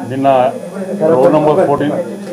నిన్న road number fourteen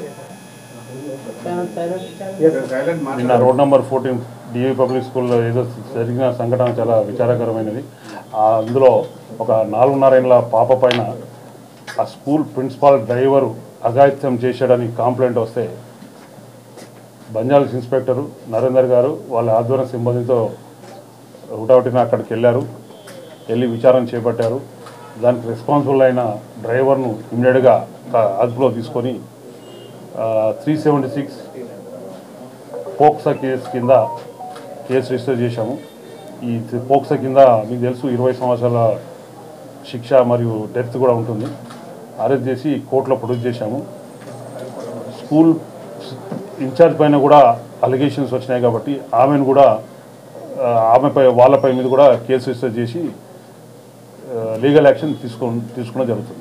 నిన్న road number fourteen DA public స్కూల్లో ఏదో జరిగిన సంఘటన చాలా విచారకరమైనది ఆ అందులో ఒక నాలుగున్నరేళ్ళ పాప పైన ఆ స్కూల్ ప్రిన్సిపాల్ డ్రైవరు అఘాయిత్యం చేశాడని కంప్లైంట్ వస్తే బంజాల్స్ ఇన్స్పెక్టరు నరేందర్ గారు వాళ్ళ ఆధ్వర్య సిబ్బందితో హుటాహుటిన అక్కడికి వెళ్ళారు వెళ్ళి విచారణ చేపట్టారు దానికి రెస్పాన్సిబుల్ అయిన డ్రైవర్ను ఇమ్మీడియట్గా అదుపులో తీసుకొని three seventy six POCSO case కింద కేసు రిజిస్టర్ చేశాము ఈ పోక్సా కింద మీకు తెలుసు ఇరవై సంవత్సరాల శిక్ష మరియు డెత్ కూడా ఉంటుంది అరెస్ట్ చేసి కోర్టులో ప్రొడ్యూస్ చేశాము స్కూల్ ఇన్ఛార్జ్ పైన కూడా అలిగేషన్స్ వచ్చినాయి కాబట్టి ఆమెను కూడా ఆ, ఆమెపై వాళ్ళపై మీద కూడా కేసు రిజిస్టర్ చేసి లీగల్ యాక్షన్ తీసుకో తీసుకోవడం జరుగుతుంది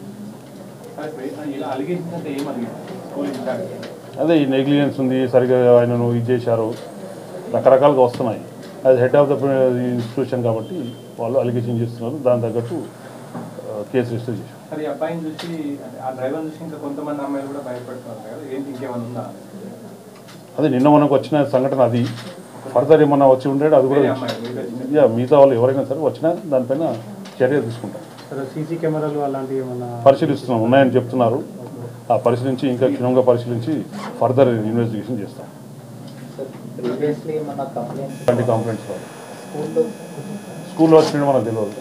ఇలా అలిగేషన్ అంటే ఏమని స్కూల్ ఇన్ఛార్జ్ అదే ఈ నెగ్లిజెన్స్ ఉంది సరిగా ఆయనను ఇది చేశారు రకరకాలుగా వస్తున్నాయి అది హెడ్ ఆఫ్ ద ఇన్స్టిట్యూషన్ కాబట్టి వాళ్ళు అలిగేషన్ చేస్తున్నారు దాని తగ్గట్టు ఆ, కేసు రిజిస్టర్ చేశారు మరి ఈ అబ్బాయిని చూసి అంటే ఆ డ్రైవర్ చూసి ఇంకా కొంతమంది అమ్మాయిలు కూడా భయపడుతున్నారు కదా ఏంటి ఇంకేమైనా ఉందా అదే నిన్న మనకు వచ్చిన సంఘటన అది ఫర్దర్ ఏమన్నా వచ్చి ఉండేది అది కూడా వేరే అమ్మాయి మిగతా చిన్న యా మిగతా వాళ్ళు ఎవరైనా సరే వచ్చినా దానిపైన చర్య తీసుకుంటాం సరే సీసీ కెమెరాలు అలాంటివి ఏమన్నా పరిశీలిస్తున్నాం ఉన్నాయని చెప్తున్నారు ఆ పరిశీలించి ఇంకా క్షుణ్ణంగా పరిశీలించి ఫర్దర్ ఇన్వెస్టిగేషన్ చేస్తాం ప్రీవియస్లీ ఏమన్నా కంప్లైంట్స్ ఇలాంటి కంప్లైంట్స్ రావు. స్కూల్లో స్కూల్లో వచ్చినట్టు మనకు తెలియదు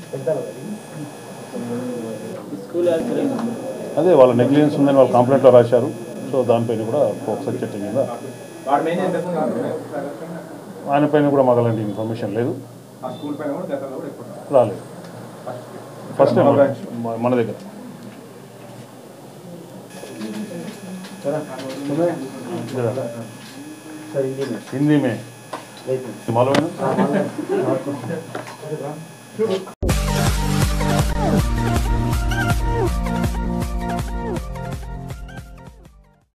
స్కూల్ అదే వాళ్ళ నెగ్లిజెన్స్ ఉందని వాళ్ళు కంప్లైంట్లో రాశారు సో దానిపైన కూడా ఒకసారి చర్చ మీద వాడు మెయిన్ ఏం చేస్తున్నారు ఆయన పైన కూడా మాకు అలాంటి ఇన్ఫర్మేషన్ లేదు ఆ స్కూల్ పైన కూడా గతంలో కూడా ఎక్కువ రాలేదు ఫస్ట్ టైం మన- మన దగ్గర सर हिंदी में హిందీ మే एक मिनट मालूम है ना